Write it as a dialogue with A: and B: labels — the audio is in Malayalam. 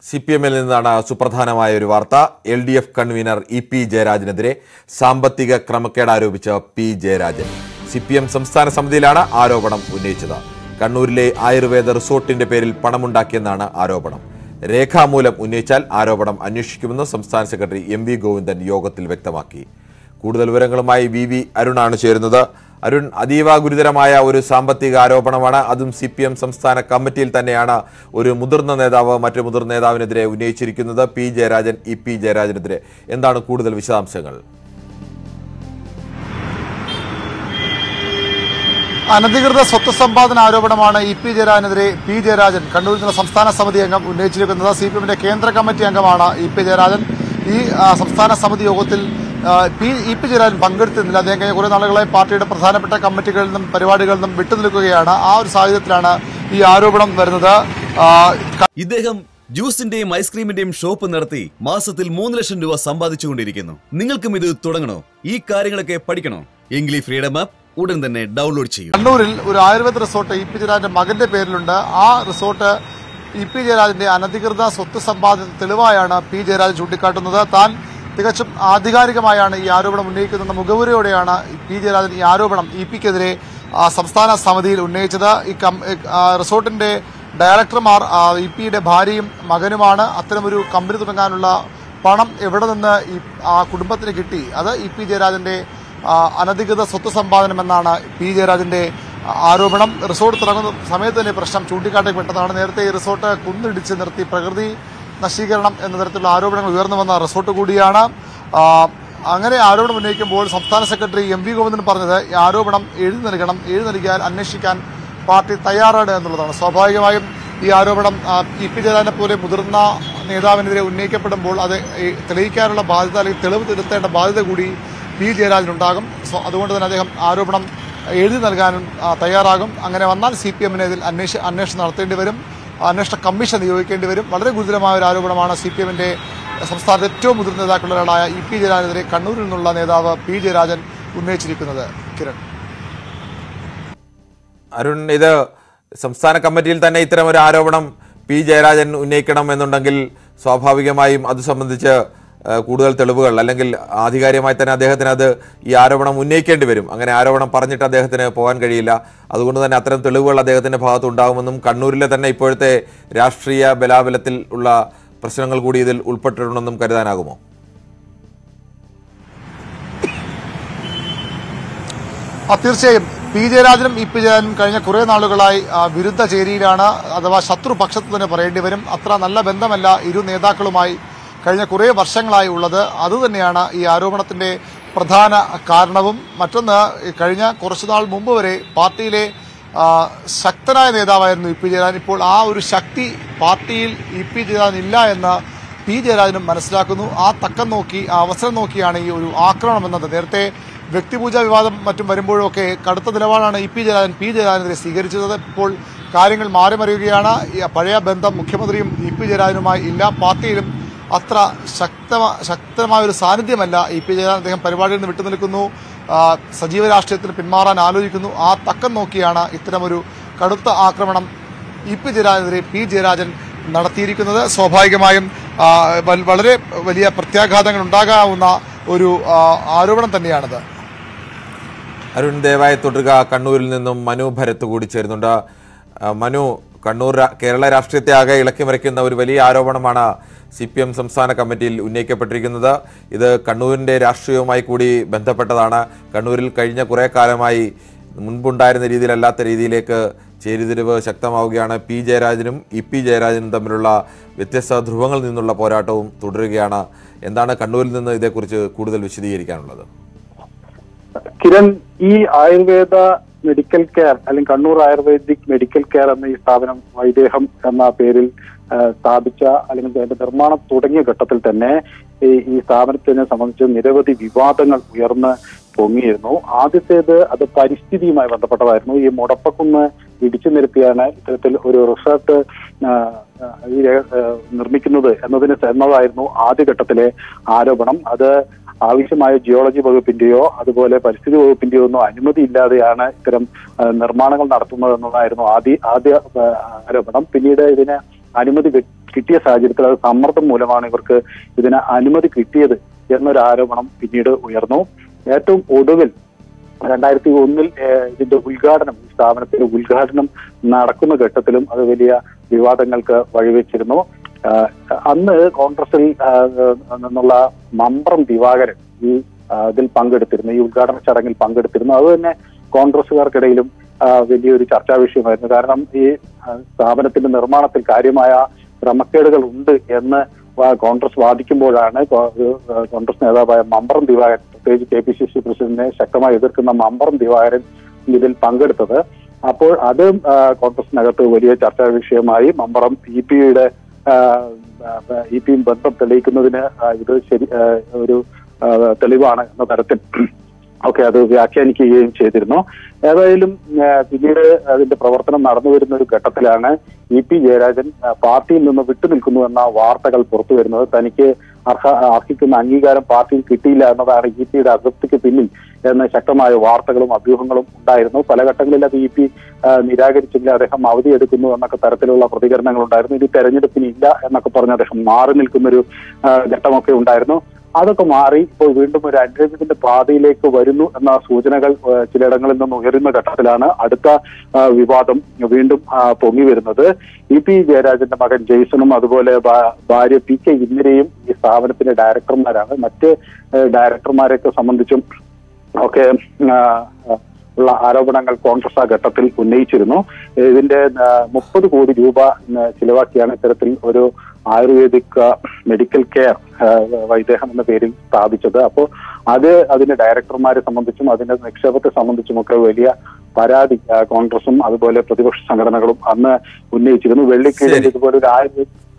A: സി പി എമ്മിൽ നിന്നാണ് സുപ്രധാനമായ ഒരു വാർത്ത L D F convener E P ജയരാജനെതിരെ സാമ്പത്തിക ക്രമക്കേട് ആരോപിച്ച P Jayarajan C P M സംസ്ഥാന സമിതിയിലാണ് ആരോപണം ഉന്നയിച്ചത് കണ്ണൂരിലെ ആയുർവേദ റിസോർട്ടിന്റെ പേരിൽ പണമുണ്ടാക്കിയെന്നാണ് ആരോപണം രേഖാമൂലം ഉന്നയിച്ചാൽ ആരോപണം അന്വേഷിക്കുമെന്ന് സംസ്ഥാന സെക്രട്ടറി എം വി ഗോവിന്ദൻ യോഗത്തിൽ വ്യക്തമാക്കി കൂടുതൽ വിവരങ്ങളുമായി വി വി അരുണാണ് ചേരുന്നത് അരുൺ അതീവ ഗുരുതരമായ ഒരു സാമ്പത്തിക ആരോപണമാണ് അതും സി പി എം സംസ്ഥാന കമ്മിറ്റിയിൽ തന്നെയാണ് ഒരു മുതിർന്ന നേതാവ് മറ്റു മുതിർന്ന നേതാവിനെതിരെ ഉന്നയിച്ചിരിക്കുന്നത് പി ജയരാജൻ ഇ പി ജയരാജനെതിരെ എന്താണ് കൂടുതൽ വിശദാംശങ്ങൾ
B: അനധികൃത സ്വത്ത് സമ്പാദന ആരോപണമാണ് ഇ പി ജയരാജനെതിരെ പി ജയരാജൻ കണ്ണൂരിൽ നിന്ന് സംസ്ഥാന സമിതി അംഗം ഉന്നയിച്ചിരിക്കുന്നത് സി പി എമ്മിന്റെ കേന്ദ്ര കമ്മിറ്റി അംഗമാണ് ഇ പി ജയരാജൻ ഈ ആ, സംസ്ഥാന സമിതി യോഗത്തിൽ ആ, പി ഇ പി ജയരാജൻ പങ്കെടുത്തിരുന്നില്ല അദ്ദേഹം കഴിഞ്ഞ കുറേ നാളുകളായി പാർട്ടിയുടെ പ്രധാനപ്പെട്ട കമ്മിറ്റികളിൽ നിന്നും വിട്ടുനിൽക്കുകകളിൽ നിന്നും വിട്ടുനിൽക്കുകയാണ് ആ ഒരു സാഹചര്യത്തിലാണ് ഈ ആരോപണം വരുന്നത് ആ,
C: ഇദ്ദേഹം ജ്യൂസിന്റെയും ഐസ്ക്രീമിന്റെയും ഷോപ്പ് നടത്തി മാസത്തിൽ മൂന്ന് ലക്ഷം രൂപ സമ്പാദിച്ചുകൊണ്ടിരിക്കുന്നു നിങ്ങൾക്കും ഇത് തുടങ്ങണോ ഈ കാര്യങ്ങളൊക്കെ പഠിക്കണോ എങ്കിൽ ഈ ഫ്രീഡം ആപ്പ് ഉടൻ തന്നെ ഡൗൺലോഡ് ചെയ്യൂ
B: കണ്ണൂരിൽ ഒരു ആയുർവേദ റിസോർട്ട് ഇ പി ജയരാജന്റെ മകന്റെ പേരിലുണ്ട് ആ റിസോർട്ട് ഇ പി ജയരാജന്റെ അനധികൃത സ്വത്ത് സമ്പാദന തെളിവായാണ് പി ജയരാജൻ ചൂണ്ടിക്കാട്ടുന്നത് താൻ തികച്ചും ആധികാരികമായാണ് ഈ ആരോപണം ഉന്നയിക്കുന്ന മുഖവുരയോടെയാണ് പി ജയരാജൻ ഈ ആരോപണം ഇ പിക്കെതിരെ സംസ്ഥാന സമിതിയിൽ ഉന്നയിച്ചത് ഈ കം ആ, റിസോർട്ടിന്റെ ഡയറക്ടർമാർ ആ, ഇ പിയുടെ ഭാര്യയും മകനുമാണ് അത്തരമൊരു കമ്പനി തുടങ്ങാനുള്ള പണം എവിടെ നിന്ന് ഈ ആ കുടുംബത്തിന് കിട്ടി അത് ഇ പി ജയരാജന്റെ ആ, അനധികൃത സ്വത്ത് സമ്പാദനം എന്നാണ് പി ജയരാജന്റെ ആ, ആരോപണം റിസോർട്ട് തുടങ്ങുന്ന സമയത്ത് തന്നെ പ്രശ്നം ചൂണ്ടിക്കാട്ടപ്പെട്ടതാണ് നേരത്തെ ഈ റിസോർട്ട് കുന്നിടിച്ച് നിർത്തി പ്രകൃതി നശീകരണം എന്ന തരത്തിലുള്ള ആരോപണങ്ങൾ ഉയർന്നു വന്ന റിസോർട്ട് കൂടിയാണ് ആ, അങ്ങനെ ആരോപണം ഉന്നയിക്കുമ്പോൾ സംസ്ഥാന സെക്രട്ടറി എം വി ഗോവിന്ദൻ പറഞ്ഞത് ഈ ആരോപണം എഴുതി നൽകണം എഴുതി നൽകിയാൽ അന്വേഷിക്കാൻ പാർട്ടി തയ്യാറാണ് എന്നുള്ളതാണ് സ്വാഭാവികമായും ഈ ആരോപണം ആ, ഇ പി ജയരാജനെ പോലെ മുതിർന്ന നേതാവിനെതിരെ ഉന്നയിക്കപ്പെടുമ്പോൾ അത് ഈ തെളിയിക്കാനുള്ള ബാധ്യത അല്ലെങ്കിൽ തെളിവ് തിരുത്തേണ്ട ബാധ്യത കൂടി പി ജയരാജനുണ്ടാകും സോ അതുകൊണ്ട് തന്നെ അദ്ദേഹം ആരോപണം എഴുതി നൽകാനും ആ, തയ്യാറാകും അങ്ങനെ വന്നാൽ സി പി എമ്മിനെ ഇതിൽ അന്വേഷ അന്വേഷണം നടത്തേണ്ടി വരും അന്വേഷണ കമ്മീഷൻ നിയോഗിക്കേണ്ടി വരും വളരെ ഗുരുതരമായ ഒരു ആരോപണമാണ് സി പി എമ്മിന്റെ സംസ്ഥാനത്തെ ഏറ്റവും മുതിർന്ന നേതാക്കളിൽ ഒരാളായ ഇ പി ജയരാജനെതിരെ കണ്ണൂരിൽ നിന്നുള്ള നേതാവ് പി ജയരാജൻ ഉന്നയിച്ചിരിക്കുന്നത് കിരൺ
A: അരുൺ ഇത് സംസ്ഥാന കമ്മിറ്റിയിൽ തന്നെ ഇത്തരം ഒരു ആരോപണം പി ജയരാജൻ ഉന്നയിക്കണം എന്നുണ്ടെങ്കിൽ സ്വാഭാവികമായും അത് സംബന്ധിച്ച് ഏഹ്, കൂടുതൽ തെളിവുകൾ അല്ലെങ്കിൽ ആധികാരികമായി തന്നെ അദ്ദേഹത്തിന് അത് ഈ ആരോപണം ഉന്നയിക്കേണ്ടി വരും അങ്ങനെ ആരോപണം പറഞ്ഞിട്ട് അദ്ദേഹത്തിന് പോകാൻ കഴിയില്ല അതുകൊണ്ട് തന്നെ അത്തരം തെളിവുകൾ അദ്ദേഹത്തിന്റെ ഭാഗത്ത് ഉണ്ടാകുമെന്നും കണ്ണൂരിലെ തന്നെ ഇപ്പോഴത്തെ രാഷ്ട്രീയ ബലാബലത്തിൽ ഉള്ള പ്രശ്നങ്ങൾ കൂടി ഇതിൽ ഉൾപ്പെട്ടിട്ടുണ്ടെന്നും കരുതാനാകുമോ
B: ആ, തീർച്ചയായും പി ജയരാജനും ഇ പി ജയരാജനും കഴിഞ്ഞ കുറേ നാളുകളായി ആ, വിരുദ്ധ ചേരിയിലാണ് അഥവാ ശത്രുപക്ഷത്ത് തന്നെ പറയേണ്ടി വരും അത്ര നല്ല ബന്ധമല്ല ഇരു നേതാക്കളുമായി കഴിഞ്ഞ കുറേ വർഷങ്ങളായി ഉള്ളത് അതുതന്നെയാണ് ഈ ആരോപണത്തിന്റെ പ്രധാന കാരണവും മറ്റൊന്ന് ഈ കഴിഞ്ഞ കുറച്ചു നാൾ മുമ്പ് വരെ പാർട്ടിയിലെ ആ, ശക്തനായ നേതാവായിരുന്നു ഇ പി ജയരാജൻ ഇപ്പോൾ ആ ഒരു ശക്തി പാർട്ടിയിൽ ഇ പി ജയരാജൻ ഇല്ല എന്ന് പി ജയരാജനും മനസ്സിലാക്കുന്നു ആ തക്കം നോക്കി ആ അവസരം നോക്കിയാണ് ഈ ഒരു ആക്രമണം എന്നത് നേരത്തെ വ്യക്തിപൂജ വിവാദം മറ്റും വരുമ്പോഴൊക്കെ കടുത്ത നിലപാടാണ് ഇ പി ജയരാജൻ പി ജയരാജനെതിരെ സ്വീകരിച്ചത് ഇപ്പോൾ കാര്യങ്ങൾ മാറി മറിയുകയാണ് ഈ പഴയ ബന്ധം മുഖ്യമന്ത്രിയും ഇ പി ജയരാജനുമായി ഇല്ല പാർട്ടിയിലും അത്ര ശക്തമാ ശക്തമായ ഒരു സാന്നിധ്യമല്ല ഇ പി ജയരാജൻ അദ്ദേഹം പരിപാടിയിൽ നിന്ന് വിട്ടുനിൽക്കുന്നു ആ, സജീവ രാഷ്ട്രീയത്തിന് പിന്മാറാൻ ആലോചിക്കുന്നു ആ തക്കം നോക്കിയാണ് ഇത്തരമൊരു കടുത്ത ആക്രമണം ഇ പി ജയരാജനെതിരെ പി ജയരാജൻ നടത്തിയിരിക്കുന്നത് സ്വാഭാവികമായും ആ, വൽ- വളരെ വലിയ പ്രത്യാഘാതങ്ങൾ ഉണ്ടാകാവുന്ന ഒരു ആ, ആരോപണം തന്നെയാണിത്
A: അരുൺ ദയവായി തുടരുക കണ്ണൂരിൽ നിന്നും മനു ഭരത്ത് കൂടി ചേരുന്നുണ്ട് ആ, മനു കണ്ണൂർ രാ- കേരള രാഷ്ട്രീയത്തെ ആകെ ഇളക്കി മറിക്കുന്ന ഒരു വലിയ ആരോപണമാണ് സി പി എം സംസ്ഥാന കമ്മിറ്റിയിൽ ഉന്നയിക്കപ്പെട്ടിരിക്കുന്നത് ഇത് കണ്ണൂരിൻ്റെ രാഷ്ട്രീയവുമായി കൂടി ബന്ധപ്പെട്ടതാണ് കണ്ണൂരിൽ കഴിഞ്ഞ കുറേ കാലമായി മുൻപുണ്ടായിരുന്ന രീതിയിലല്ലാത്ത രീതിയിലേക്ക് ചേരിതിരിവ് ശക്തമാവുകയാണ് പി ജയരാജനും ഇ പി ജയരാജനും തമ്മിലുള്ള വ്യത്യസ്ത ധ്രുവങ്ങളിൽ നിന്നുള്ള പോരാട്ടവും തുടരുകയാണ് എന്താണ് കണ്ണൂരിൽ നിന്ന് ഇതേക്കുറിച്ച് കൂടുതൽ വിശദീകരിക്കാനുള്ളത്
D: കിരൺ ഈ ആയുർവേദ മെഡിക്കൽ കെയർ അല്ലെങ്കിൽ കണ്ണൂർ ആയുർവേദിക് മെഡിക്കൽ കെയർ എന്ന ഈ സ്ഥാപനം വൈദേഹം എന്ന പേരിൽ ആ, സ്ഥാപിച്ച അല്ലെങ്കിൽ അതിന്റെ നിർമ്മാണം തുടങ്ങിയ ഘട്ടത്തിൽ തന്നെ ഈ ഈ സ്ഥാപനത്തിനെ സംബന്ധിച്ച് നിരവധി വിവാദങ്ങൾ ഉയർന്ന് പൊങ്ങിയിരുന്നു ആദ്യത്തേത് അത് പരിസ്ഥിതിയുമായി ബന്ധപ്പെട്ടതായിരുന്നു ഈ മുടപ്പക്കുന്ന് ഇടിച്ചു നിരത്തിയാണ് ഇത്തരത്തിൽ ഒരു റിസോർട്ട് ആ, ആ, ഈ രേ- ആ, നിർമ്മിക്കുന്നത് എന്നതിന് എന്നതായിരുന്നു ആദ്യഘട്ടത്തിലെ ആരോപണം അത് ആവശ്യമായ ജിയോളജി വകുപ്പിന്റെയോ അതുപോലെ പരിസ്ഥിതി വകുപ്പിന്റെയോ ഒന്നും അനുമതി ഇല്ലാതെയാണ് ഇത്തരം ആ, നിർമ്മാണങ്ങൾ നടത്തുന്നത് എന്നതായിരുന്നു ആദ്യ ആദ്യ ആ, ആരോപണം പിന്നീട് ഇതിന് അനുമതി വെ- കിട്ടിയ സാഹചര്യത്തിൽ അത് സമ്മർദ്ദം മൂലമാണ് ഇവർക്ക് ഇതിന് അനുമതി കിട്ടിയത് എന്നൊരു ആരോപണം പിന്നീട് ഉയർന്നു ഏറ്റവും ഒടുവിൽ രണ്ടായിരത്തി ഒന്നിൽ ഏഹ്, ഇതിന്റെ ഉദ്ഘാടനം ഈ സ്ഥാപനത്തിന്റെ ഉദ്ഘാടനം നടക്കുന്ന ഘട്ടത്തിലും അത് വലിയ വിവാദങ്ങൾക്ക് വഴിവെച്ചിരുന്നു ആഹ്, അന്ന് കോൺഗ്രസിൽ ആഹ്, നിന്നുള്ള മമ്പ്രം ദിവാകരൻ ഈ ആഹ്, ഇതിൽ പങ്കെടുത്തിരുന്നു ഈ ഉദ്ഘാടന ചടങ്ങിൽ പങ്കെടുത്തിരുന്നു അത് തന്നെ കോൺഗ്രസുകാർക്കിടയിലും ആഹ്, വലിയൊരു ചർച്ചാ വിഷയമായിരുന്നു കാരണം ഈ ആഹ്, സ്ഥാപനത്തിന്റെ നിർമ്മാണത്തിൽ കാര്യമായ ക്രമക്കേടുകൾ ഉണ്ട് എന്ന് വാ- കോൺഗ്രസ് വാദിക്കുമ്പോഴാണ് കോ- ഒരു, ആഹ്, കോൺഗ്രസ് നേതാവായ മമ്പറം ദിവാകരൻ പ്രത്യേകിച്ച് കെ പി സി സി പ്രസിഡന്റിനെ ശക്തമായി എതിർക്കുന്ന മമ്പറം ദിവാകരൻ ഇതിൽ പങ്കെടുത്തത് അപ്പോൾ അത് ആഹ്, കോൺഗ്രസിനകത്ത് വലിയ ചർച്ചാ വിഷയമായി മമ്പറം ഇ പിയുടെ ഇ പിയും ബന്ധം തെളിയിക്കുന്നതിന് ആഹ്, ഇത് ശരി ആഹ്, ഒരു ആഹ്, തെളിവാണ് എന്ന തരത്തിൽ ഒക്കെ അത് വ്യാഖ്യാനിക്കുകയും ചെയ്തിരുന്നു ഏതായാലും ആ, പിന്നീട് അതിന്റെ പ്രവർത്തനം നടന്നു വരുന്ന ഒരു ഘട്ടത്തിലാണ് ഇ പി ജയരാജൻ ആ, പാർട്ടിയിൽ നിന്ന് വിട്ടുനിൽക്കുന്നു എന്ന വാർത്തകൾ പുറത്തു വരുന്നത് തനിക്ക് അർഹ അർഹിക്കുന്ന അംഗീകാരം പാർട്ടിയിൽ കിട്ടിയില്ല എന്നതാണ് ഇ പിയുടെ അതൃപ്തിക്ക് പിന്നിൽ എന്ന ശക്തമായ വാർത്തകളും അഭ്യൂഹങ്ങളും ഉണ്ടായിരുന്നു പല ഘട്ടങ്ങളിൽ അത് ഇ പി നിരാകരിച്ചില്ല അദ്ദേഹം അവധിയെടുക്കുന്നു എന്നൊക്കെ തരത്തിലുള്ള പ്രതികരണങ്ങൾ ഉണ്ടായിരുന്നു ഇനി തെരഞ്ഞെടുപ്പിന് ഇല്ല എന്നൊക്കെ പറഞ്ഞ് അദ്ദേഹം മാറി നിൽക്കുന്നൊരു ആ, ഘട്ടമൊക്കെ ഉണ്ടായിരുന്നു അതൊക്കെ മാറി ഇപ്പോൾ വീണ്ടും ഒരു അന്വേഷണത്തിന്റെ പാതയിലേക്ക് വരുന്നു എന്ന സൂചനകൾ ആ, ചിലയിടങ്ങളിൽ നിന്ന് ഉയരുന്ന ഘട്ടത്തിലാണ് അടുത്ത ആ, വിവാദം വീണ്ടും ആ, പൊങ്ങി വരുന്നത് ഇ പി ജയരാജന്റെ മകൻ ജെയ്സണും അതുപോലെ ഭാ- ഭാര്യ പി കെ ഇന്ദിരയും ഈ സ്ഥാപനത്തിന്റെ ഡയറക്ടർമാരാണ് മറ്റ് ആ, ഡയറക്ടർമാരെയൊക്കെ സംബന്ധിച്ചും ഒക്കെ ആ, ഉള്ള ആരോപണങ്ങൾ കോൺഗ്രസ് ആ ഘട്ടത്തിൽ ഉന്നയിച്ചിരുന്നു ഇതിന്റെ മുപ്പത് കോടി രൂപ ആ, ചിലവാക്കിയാണ് ഇത്തരത്തിൽ ഒരു ആയുർവേദിക് ആ, മെഡിക്കൽ കെയർ ആ, വൈദേഹം എന്ന പേരിൽ സ്ഥാപിച്ചത് അപ്പോൾ അത് അതിന്റെ ഡയറക്ടർമാരെ സംബന്ധിച്ചും അതിന്റെ നിക്ഷേപത്തെ സംബന്ധിച്ചുമൊക്കെ വലിയ പരാതി ആ, കോൺഗ്രസും അതുപോലെ പ്രതിപക്ഷ സംഘടനകളും അന്ന് ഉന്നയിച്ചിരുന്നു വെള്ളിക്കീഴിൽ
A: ശരി.
D: ഇതുപോലെ ഒരു ആയുർവേദ